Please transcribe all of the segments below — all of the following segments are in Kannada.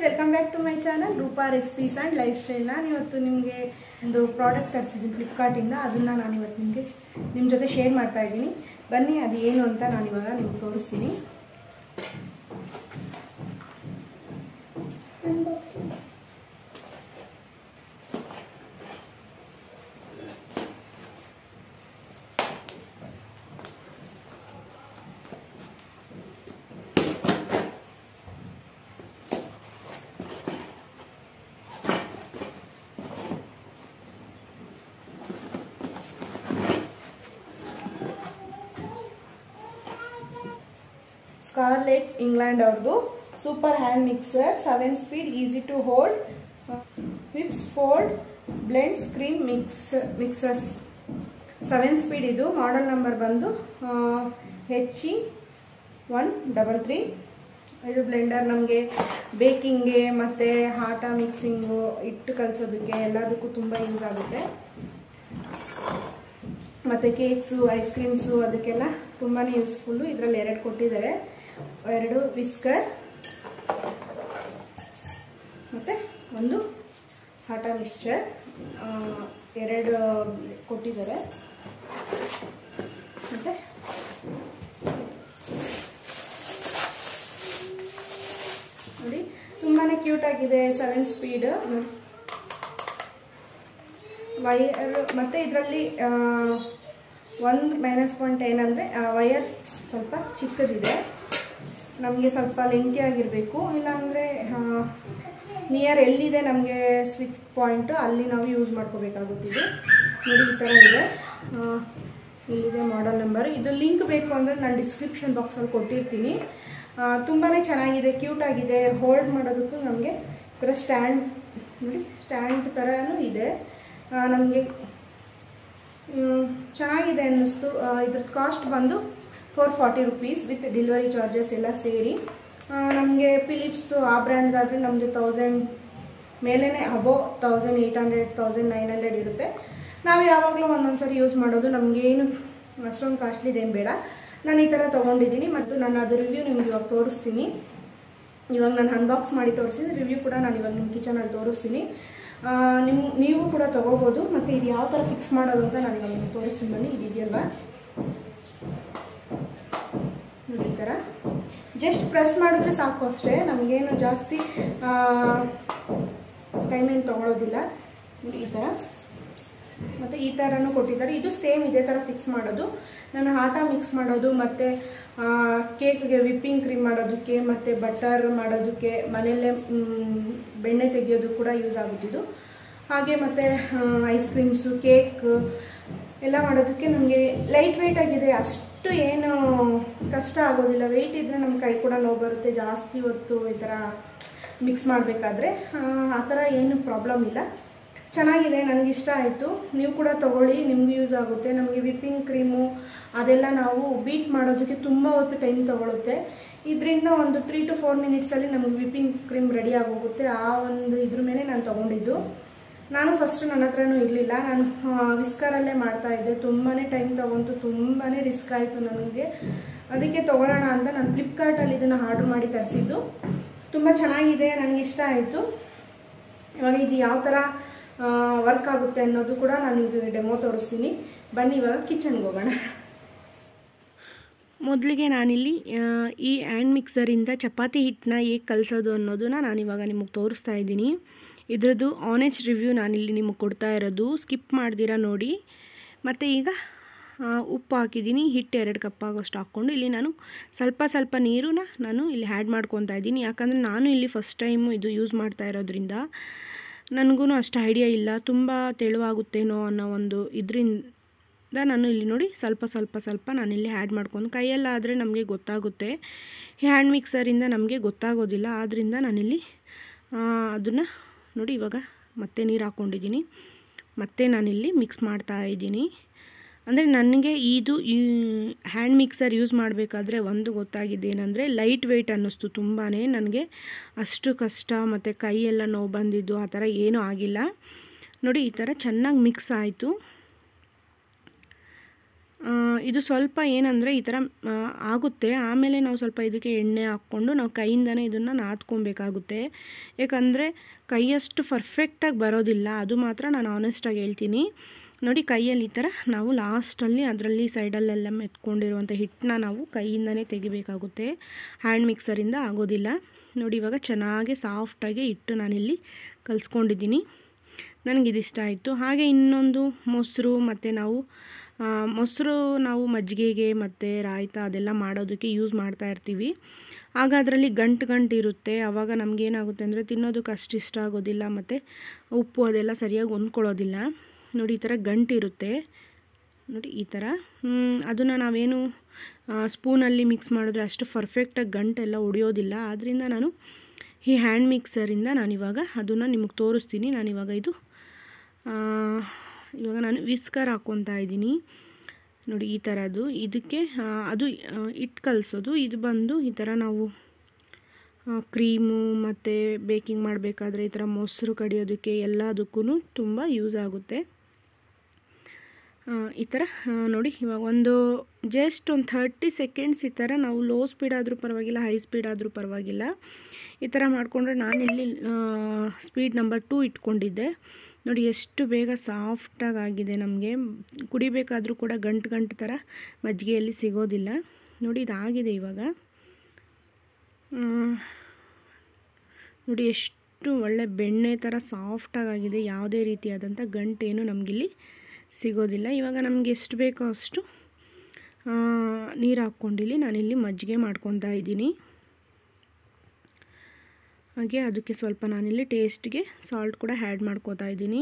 welcome back to my channel Roopa recipes and lifestyle ನಾನು ಇವತ್ತು ನಿಮಗೆ ಒಂದು ಪ್ರಾಡಕ್ಟ್ ತರಿಸಿದ್ದೀನಿ ಫ್ಲಿಪ್ಕಾರ್ಟಿಂದ ಅದನ್ನು ನಾನು ಇವತ್ತು ನಿಮಗೆ ನಿಮ್ಮ ಜೊತೆ ಶೇರ್ ಮಾಡ್ತಾ ಇದ್ದೀನಿ ಬನ್ನಿ ಅದು ಏನು ಅಂತ ನಾನು ಇವಾಗ ನಿಮ್ಗೆ ತೋರಿಸ್ತೀನಿ ಸ್ಕಾರ್ಲೆಟ್ ಇಂಗ್ಲೆಂಡ್ ಅವ್ರದ್ದು super hand mixer seven speed easy to hold whips fold blends cream mix mixers seven speed ಇದು ಮಾಡೆಲ್ ನಂಬರ್ ಬಂದು H E one double three ಇದು ಬ್ಲೆಂಡರ್ ನಮಗೆ ಬೇಕಿಂಗ್ಗೆ ಮತ್ತು ಆಟ ಮಿಕ್ಸಿಂಗು ಹಿಟ್ಟು ಕಲಿಸೋದಕ್ಕೆ ಎಲ್ಲದಕ್ಕೂ ತುಂಬ ಯೂಸ್ ಆಗುತ್ತೆ ಮತ್ತು ಕೇಕ್ಸು ಐಸ್ ಕ್ರೀಮ್ಸು ಅದಕ್ಕೆಲ್ಲ ತುಂಬಾ ಯೂಸ್ಫುಲ್ಲು ಇದರಲ್ಲಿ ಎರಡು ಕೊಟ್ಟಿದ್ದಾರೆ ಎರಡು ವಿಸ್ಕರ್ ಮತ್ತು ಒಂದು ಹಾಟ ಮಿಕ್ಸ್ಚರ್ ಎರಡು ಕೊಟ್ಟಿದ್ದಾರೆ ಮತ್ತು ನೋಡಿ ತುಂಬಾ ಕ್ಯೂಟ್ ಆಗಿದೆ ಸೆವೆನ್ ಸ್ಪೀಡ್ ವೈರ್ ಮತ್ತು ಇದರಲ್ಲಿ ಒಂದು ಮೈನಸ್ ಪಾಯಿಂಟ್ ಏನಂದರೆ ವಯರ್ ಸ್ವಲ್ಪ ಚಿಕ್ಕದಿದೆ ನಮಗೆ ಸ್ವಲ್ಪ ಲೆಂತಿ ಆಗಿರಬೇಕು ಇಲ್ಲಾಂದರೆ ನಿಯರ್ ಎಲ್ಲಿದೆ ನಮಗೆ ಸ್ವಿಚ್ ಪಾಯಿಂಟು ಅಲ್ಲಿ ನಾವು ಯೂಸ್ ಮಾಡ್ಕೋಬೇಕಾಗುತ್ತಿದೆ ನೋಡಿ ಈ ಥರ ಇದೆ ಇಲ್ಲಿದೆ ಮಾಡೆಲ್ ನಂಬರ್ ಇದು ಲಿಂಕ್ ಬೇಕು ಅಂದರೆ ನಾನು ಡಿಸ್ಕ್ರಿಪ್ಷನ್ ಬಾಕ್ಸಲ್ಲಿ ಕೊಟ್ಟಿರ್ತೀನಿ ತುಂಬಾ ಚೆನ್ನಾಗಿದೆ ಕ್ಯೂಟ್ ಆಗಿದೆ ಹೋಲ್ಡ್ ಮಾಡೋದಕ್ಕೂ ನಮಗೆ ಥರ ಸ್ಟ್ಯಾಂಡ್ ನೋಡಿ ಸ್ಟ್ಯಾಂಡ್ ಥರನೂ ಇದೆ ನಮಗೆ ಚೆನ್ನಾಗಿದೆ ಅನ್ನಿಸ್ತು ಇದ್ರದ್ದು ಕಾಸ್ಟ್ ಬಂದು four forty rupees with delivery charges ಎಲ್ಲ ಸೇರಿ ನಮಗೆ ಫಿಲಿಪ್ಸ್ದು ಆ ಬ್ರ್ಯಾಂಡ್ದಾದರೆ ನಮಗೆ ತೌಸಂಡ್ ಮೇಲೇ above thousand eight hundred thousand nine hundred ಇರುತ್ತೆ ನಾವು ಯಾವಾಗಲೂ ಒಂದೊಂದು ಸರಿ ಯೂಸ್ ಮಾಡೋದು ನಮಗೇನು ಅಷ್ಟೊಂದು ಕಾಸ್ಟ್ಲಿದೇನು ಬೇಡ ನಾನು ಈ ಥರ ತೊಗೊಂಡಿದ್ದೀನಿ ಮತ್ತು ನಾನು ಅದು ರಿವ್ಯೂ ನಿಮ್ಗೆ ಇವಾಗ ತೋರಿಸ್ತೀನಿ ಇವಾಗ ನಾನು ಅನ್ಬಾಕ್ಸ್ ಮಾಡಿ ತೋರಿಸಿದ್ದೀನಿ ರಿವ್ಯೂ ಕೂಡ ನಾನು ಇವಾಗ ನಿಮ್ಮ ಕಿಚನಲ್ಲಿ ತೋರಿಸ್ತೀನಿ ನಿಮ್ಮ ನೀವು ಕೂಡ ತೊಗೋಬೋದು ಮತ್ತು ಇದು ಯಾವ ಥರ ಫಿಕ್ಸ್ ಮಾಡೋದು ಅಂತ ನಾನು ಇವಾಗ ನಿಮ್ಗೆ ತೋರಿಸ್ತೀನಿ ಬನ್ನಿ ಇದೆಯಲ್ವಾ ನೋಡಿ ಈ ಥರ ಜಸ್ಟ್ ಪ್ರೆಸ್ ಮಾಡಿದ್ರೆ ಸಾಕು ಅಷ್ಟೇ ನಮಗೇನು ಜಾಸ್ತಿ ಟೈಮ್ ಏನು ತೊಗೊಳೋದಿಲ್ಲ ನೋಡಿ ಈ ಥರ ಮತ್ತು ಈ ಥರನೂ ಕೊಟ್ಟಿದ್ದಾರೆ ಇದು ಸೇಮ್ ಇದೇ ಥರ ಫಿಕ್ಸ್ ಮಾಡೋದು ನಾನು ಆಟ ಮಿಕ್ಸ್ ಮಾಡೋದು ಮತ್ತು ಕೇಕ್ಗೆ ವಿಪ್ಪಿಂಗ್ ಕ್ರೀಮ್ ಮಾಡೋದಕ್ಕೆ ಮತ್ತು ಬಟರ್ ಮಾಡೋದಕ್ಕೆ ಮನೆಯಲ್ಲೇ ಬೆಣ್ಣೆ ತೆಗೆಯೋದು ಕೂಡ ಯೂಸ್ ಆಗುತ್ತಿದ್ದು ಹಾಗೆ ಮತ್ತು ಐಸ್ ಕ್ರೀಮ್ಸು ಕೇಕ್ ಎಲ್ಲ ಮಾಡೋದಕ್ಕೆ ನಮಗೆ ಲೈಟ್ ವೆಯ್ಟ್ ಆಗಿದೆ ಅಷ್ಟು ಏನು ಕಷ್ಟ ಆಗೋದಿಲ್ಲ ವೆಯ್ಟ್ ಇದ್ದರೆ ನಮ್ಮ ಕೈ ಕೂಡ ನೋವು ಬರುತ್ತೆ ಜಾಸ್ತಿ ಹೊತ್ತು ಈ ಥರ ಮಿಕ್ಸ್ ಮಾಡಬೇಕಾದ್ರೆ ಆ ಥರ ಏನು ಪ್ರಾಬ್ಲಮ್ ಇಲ್ಲ ಚೆನ್ನಾಗಿದೆ ನನಗೆ ಇಷ್ಟ ಆಯಿತು ನೀವು ಕೂಡ ತೊಗೊಳ್ಳಿ ನಿಮ್ಗೆ ಯೂಸ್ ಆಗುತ್ತೆ ನಮಗೆ ವಿಪ್ಪಿಂಗ್ ಕ್ರೀಮು ಅದೆಲ್ಲ ನಾವು ಬೀಟ್ ಮಾಡೋದಕ್ಕೆ ತುಂಬ ಹೊತ್ತು ಟೈಮ್ ತೊಗೊಳುತ್ತೆ ಇದರಿಂದ ಒಂದು ತ್ರೀ ಟು ಫೋರ್ ಮಿನಿಟ್ಸಲ್ಲಿ ನಮಗೆ ವಿಪ್ಪಿಂಗ್ ಕ್ರೀಮ್ ರೆಡಿ ಆಗೋಗುತ್ತೆ ಆ ಒಂದು ಇದ್ರ ಮೇಲೆ ನಾನು ತೊಗೊಂಡಿದ್ದು ನಾನು ಫಸ್ಟ್ ನನ್ನ ಹತ್ರನೂ ಇರಲಿಲ್ಲ ನಾನು ವಿಸ್ಕರಲ್ಲೇ ಮಾಡ್ತಾ ಇದ್ದೆ ತುಂಬಾ ಟೈಮ್ ತೊಗೊಂತು ತುಂಬಾ ರಿಸ್ಕ್ ಆಯಿತು ನನಗೆ ಅದಕ್ಕೆ ತೊಗೊಳ್ಳೋಣ ಅಂತ ನಾನು ಫ್ಲಿಪ್ಕಾರ್ಟಲ್ಲಿ ಇದನ್ನು ಆರ್ಡ್ರ್ ಮಾಡಿ ತರಿಸಿದ್ದು ತುಂಬ ಚೆನ್ನಾಗಿದೆ ನನಗೆ ಇಷ್ಟ ಆಯಿತು ಇವಾಗ ಇದು ಯಾವ ಥರ ವರ್ಕ್ ಆಗುತ್ತೆ ಅನ್ನೋದು ಕೂಡ ನಾನು ನಿಮಗೆ ಡೆಮೋ ತೋರಿಸ್ತೀನಿ ಬನ್ನಿ ಇವಾಗ ಕಿಚನ್ಗೆ ಹೋಗೋಣ ಮೊದಲಿಗೆ ನಾನಿಲ್ಲಿ ಈ ಹ್ಯಾಂಡ್ ಮಿಕ್ಸರಿಂದ ಚಪಾತಿ ಹಿಟ್ಟನ್ನ ಹೇಗೆ ಕಲಿಸೋದು ಅನ್ನೋದನ್ನ ನಾನಿವಾಗ ನಿಮಗೆ ತೋರಿಸ್ತಾ ಇದ್ದೀನಿ ಇದರದ್ದು ಆನೆಸ್ಟ್ ರಿವ್ಯೂ ನಾನಿಲ್ಲಿ ನಿಮಗೆ ಕೊಡ್ತಾ ಇರೋದು ಸ್ಕಿಪ್ ಮಾಡ್ದಿರಾ ನೋಡಿ ಮತ್ತು ಈಗ ಉಪ್ಪು ಹಾಕಿದ್ದೀನಿ ಹಿಟ್ಟು ಎರಡು ಕಪ್ ಆಗೋಷ್ಟು ಹಾಕ್ಕೊಂಡು ಇಲ್ಲಿ ನಾನು ಸ್ವಲ್ಪ ಸ್ವಲ್ಪ ನೀರನ್ನ ನಾನು ಇಲ್ಲಿ ಆ್ಯಡ್ ಮಾಡ್ಕೊತಾ ಇದ್ದೀನಿ ಯಾಕಂದರೆ ನಾನು ಇಲ್ಲಿ ಫಸ್ಟ್ ಟೈಮು ಇದು ಯೂಸ್ ಮಾಡ್ತಾ ಇರೋದ್ರಿಂದ ನನಗೂ ಅಷ್ಟು ಐಡಿಯಾ ಇಲ್ಲ ತುಂಬ ತೆಳುವಾಗುತ್ತೇನೋ ಅನ್ನೋ ಒಂದು ಇದರಿಂದ ನಾನು ಇಲ್ಲಿ ನೋಡಿ ಸ್ವಲ್ಪ ಸ್ವಲ್ಪ ಸ್ವಲ್ಪ ನಾನಿಲ್ಲಿ ಆ್ಯಡ್ ಮಾಡ್ಕೊಂಡು ಕೈಯಲ್ಲಾದರೆ ನಮಗೆ ಗೊತ್ತಾಗುತ್ತೆ ಹ್ಯಾಂಡ್ ಮಿಕ್ಸರಿಂದ ನಮಗೆ ಗೊತ್ತಾಗೋದಿಲ್ಲ ಆದ್ದರಿಂದ ನಾನಿಲ್ಲಿ ಅದನ್ನು ನೋಡಿ ಇವಾಗ ಮತ್ತೆ ನೀರು ಹಾಕ್ಕೊಂಡಿದ್ದೀನಿ ಮತ್ತೆ ನಾನಿಲ್ಲಿ ಮಿಕ್ಸ್ ಮಾಡ್ತಾ ಇದ್ದೀನಿ ಅಂದರೆ ನನಗೆ ಇದು ಈ ಹ್ಯಾಂಡ್ ಮಿಕ್ಸರ್ ಯೂಸ್ ಮಾಡಬೇಕಾದ್ರೆ ಒಂದು ಗೊತ್ತಾಗಿದ್ದು ಏನಂದರೆ ಲೈಟ್ ವೆಯ್ಟ್ ಅನ್ನಿಸ್ತು ತುಂಬಾ ನನಗೆ ಅಷ್ಟು ಕಷ್ಟ ಮತ್ತು ಕೈಯೆಲ್ಲ ನೋವು ಬಂದಿದ್ದು ಆ ಥರ ಏನೂ ಆಗಿಲ್ಲ ನೋಡಿ ಈ ಥರ ಚೆನ್ನಾಗಿ ಮಿಕ್ಸ್ ಆಯಿತು ಆ, ಇದು ಸ್ವಲ್ಪ ಏನಂದರೆ ಈ ಥರ ಆ, ಆಗುತ್ತೆ ಆಮೇಲೆ ನಾವು ಸ್ವಲ್ಪ ಇದಕ್ಕೆ ಎಣ್ಣೆ ಹಾಕ್ಕೊಂಡು ನಾವು ಕೈಯಿಂದನೇ ಇದನ್ನು ನಾದ್ಕೊಬೇಕಾಗುತ್ತೆ ಯಾಕಂದರೆ ಕೈಯಷ್ಟು ಪರ್ಫೆಕ್ಟಾಗಿ ಬರೋದಿಲ್ಲ ಅದು ಮಾತ್ರ ನಾನು ಆನೆಸ್ಟಾಗಿ ಹೇಳ್ತೀನಿ ನೋಡಿ ಕೈಯಲ್ಲಿ ಈ ಥರ ನಾವು ಲಾಸ್ಟಲ್ಲಿ ಅದರಲ್ಲಿ ಸೈಡಲ್ಲೆಲ್ಲ ಮೆತ್ಕೊಂಡಿರುವಂಥ ಹಿಟ್ಟನ್ನ ನಾವು ಕೈಯಿಂದನೇ ತೆಗಿಬೇಕಾಗುತ್ತೆ ಹ್ಯಾಂಡ್ ಮಿಕ್ಸರಿಂದ ಆಗೋದಿಲ್ಲ ನೋಡಿ ಇವಾಗ ಚೆನ್ನಾಗಿ ಸಾಫ್ಟಾಗಿ ಹಿಟ್ಟು ನಾನಿಲ್ಲಿ ಕಲಿಸ್ಕೊಂಡಿದ್ದೀನಿ ನನಗಿದಿಷ್ಟ ಆಯಿತು ಹಾಗೆ ಇನ್ನೊಂದು ಮೊಸರು ಮತ್ತು ನಾವು ಆ, ಮೊಸರು ನಾವು ಮಜ್ಜಿಗೆಗೆ ಮತ್ತು ರಾಯ್ತ ಅದೆಲ್ಲ ಮಾಡೋದಕ್ಕೆ ಯೂಸ್ ಮಾಡ್ತಾ ಇರ್ತೀವಿ ಆಗ ಅದರಲ್ಲಿ ಗಂಟು ಗಂಟು ಇರುತ್ತೆ ಆವಾಗ ನಮಗೇನಾಗುತ್ತೆ ಅಂದರೆ ತಿನ್ನೋದಕ್ಕೆ ಅಷ್ಟು ಇಷ್ಟ ಆಗೋದಿಲ್ಲ ಮತ್ತು ಉಪ್ಪು ಅದೆಲ್ಲ ಸರಿಯಾಗಿ ಹೊಂದ್ಕೊಳ್ಳೋದಿಲ್ಲ ನೋಡಿ ಈ ಥರ ಗಂಟು ಇರುತ್ತೆ ನೋಡಿ ಈ ಥರ ಅದನ್ನು ನಾವೇನು ಸ್ಪೂನಲ್ಲಿ ಮಿಕ್ಸ್ ಮಾಡಿದ್ರೆ ಅಷ್ಟು ಪರ್ಫೆಕ್ಟಾಗಿ ಗಂಟೆಲ್ಲ ಹೊಡೆಯೋದಿಲ್ಲ ಆದ್ದರಿಂದ ನಾನು ಈ ಹ್ಯಾಂಡ್ ಮಿಕ್ಸರಿಂದ ನಾನಿವಾಗ ಅದನ್ನು ನಿಮಗೆ ತೋರಿಸ್ತೀನಿ ನಾನಿವಾಗ ಇದು ಆ, ಇವಾಗ ನಾನು ವಿಸ್ಕರ್ ಹಾಕ್ಕೊತಾ ಇದ್ದೀನಿ ನೋಡಿ ಈ ಥರದ್ದು ಇದಕ್ಕೆ ಆ, ಅದು ಇಟ್ಟು ಕಲಿಸೋದು ಇದು ಬಂದು ಈ ಥರ ನಾವು ಕ್ರೀಮು ಮತ್ತು ಬೇಕಿಂಗ್ ಮಾಡಬೇಕಾದ್ರೆ ಈ ಥರ ಮೊಸರು ಕಡಿಯೋದಕ್ಕೆ ಎಲ್ಲದಕ್ಕೂ ತುಂಬ ಯೂಸ್ ಆಗುತ್ತೆ ಆ, ಈ ಥರ ಆ, ನೋಡಿ ಇವಾಗ ಒಂದು ಜಸ್ಟ್ ಒಂದು ಥರ್ಟಿ ಸೆಕೆಂಡ್ಸ್ ಈ ಥರ ನಾವು ಲೋ ಸ್ಪೀಡ್ ಆದರೂ ಪರವಾಗಿಲ್ಲ ಹೈ ಸ್ಪೀಡ್ ಆದರೂ ಪರವಾಗಿಲ್ಲ ಈ ಥರ ಮಾಡಿಕೊಂಡ್ರೆ ನಾನಿಲ್ಲಿ ಸ್ಪೀಡ್ ನಂಬರ್ ಟೂ ಇಟ್ಕೊಂಡಿದ್ದೆ ನೋಡಿ ಎಷ್ಟು ಬೇಗ ಸಾಫ್ಟಾಗಿ ಆಗಿದೆ ನಮಗೆ ಕುಡಿಬೇಕಾದ್ರೂ ಕೂಡ ಗಂಟು ಗಂಟು ಥರ ಮಜ್ಜಿಗೆಯಲ್ಲಿ ಸಿಗೋದಿಲ್ಲ ನೋಡಿ ಇದಾಗಿದೆ ಇವಾಗ ಆ, ನೋಡಿ ಎಷ್ಟು ಒಳ್ಳೆ ಬೆಣ್ಣೆ ಥರ ಸಾಫ್ಟಾಗಿ ಆಗಿದೆ ಯಾವುದೇ ರೀತಿಯಾದಂಥ ಗಂಟೇನು ನಮಗಿಲ್ಲಿ ಸಿಗೋದಿಲ್ಲ ಇವಾಗ ನಮಗೆ ಎಷ್ಟು ಬೇಕೋ ಅಷ್ಟು ಆ, ನೀರು ಹಾಕ್ಕೊಂಡಿಲ್ಲಿ ನಾನಿಲ್ಲಿ ಮಜ್ಜಿಗೆ ಮಾಡ್ಕೊತಾ ಇದ್ದೀನಿ ಹಾಗೆ ಅದಕ್ಕೆ ಸ್ವಲ್ಪ ನಾನಿಲ್ಲಿ ಟೇಸ್ಟ್ಗೆ ಸಾಲ್ಟ್ ಕೂಡ ಆ್ಯಡ್ ಮಾಡ್ಕೋತಾ ಇದ್ದೀನಿ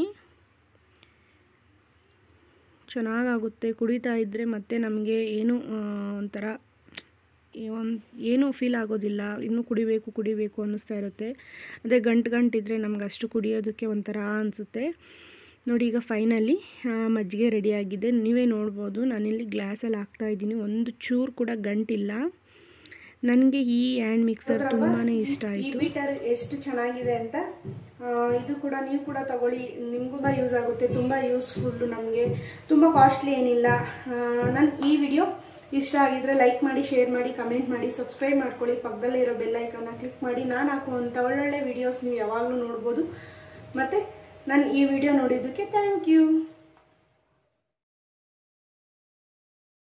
ಚೆನ್ನಾಗಾಗುತ್ತೆ ಕುಡಿತಾ ಇದ್ದರೆ ಮತ್ತೆ ನಮಗೆ ಏನು ಆ, ಒಂಥರ ಒಂದು ಏನೂ ಫೀಲ್ ಆಗೋದಿಲ್ಲ ಇನ್ನೂ ಕುಡಿಬೇಕು ಕುಡಿಬೇಕು ಅನ್ನಿಸ್ತಾ ಇರುತ್ತೆ ಅದೇ ಗಂಟು ಗಂಟಿದ್ರೆ ನಮ್ಗೆ ಅಷ್ಟು ಕುಡಿಯೋದಕ್ಕೆ ಒಂಥರ ಅನಿಸುತ್ತೆ ನೋಡಿ ಈಗ ಫೈನಲಿ ಮಜ್ಜಿಗೆ ರೆಡಿಯಾಗಿದೆ ನೀವೇ ನೋಡ್ಬೋದು ನಾನಿಲ್ಲಿ ಗ್ಲಾಸಲ್ಲಿ ಹಾಕ್ತಾಯಿದ್ದೀನಿ ಒಂದು ಚೂರು ಕೂಡ ಗಂಟಿಲ್ಲ ನನಗೆ ಈ ಹ್ಯಾಂಡ್ ಮಿಕ್ಸರ್ ತುಂಬಾ ಇಷ್ಟ ಈ ಆಯಿತು ಬೀಟರ್ ಎಷ್ಟು ಚೆನ್ನಾಗಿದೆ ಅಂತ ಆ, ಇದು ಕೂಡ ನೀವು ಕೂಡ ತಗೊಳ್ಳಿ ನಿಮಗೂ ಯೂಸ್ ಆಗುತ್ತೆ ತುಂಬ ಯೂಸ್ಫುಲ್ಲು ನಮಗೆ ತುಂಬ ಕಾಸ್ಟ್ಲಿ ಏನಿಲ್ಲ ನನ್ನ ಈ ವಿಡಿಯೋ ಇಷ್ಟ ಆಗಿದ್ರೆ ಲೈಕ್ ಮಾಡಿ ಶೇರ್ ಮಾಡಿ ಕಮೆಂಟ್ ಮಾಡಿ ಸಬ್ಸ್ಕ್ರೈಬ್ ಮಾಡ್ಕೊಳ್ಳಿ ಪಕ್ಕದಲ್ಲೇ ಇರೋ ಬೆಲ್ ಐಕನ್ನ ಕ್ಲಿಕ್ ಮಾಡಿ ನಾನು ಹಾಕುವಂಥ ಒಳ್ಳೊಳ್ಳೆ ವಿಡಿಯೋಸ್ ನೀವು ಯಾವಾಗಲೂ ನೋಡ್ಬೋದು ಮತ್ತು ನಾನು ಈ ವಿಡಿಯೋ ನೋಡಿದ್ದಕ್ಕೆ ಥ್ಯಾಂಕ್ ಯು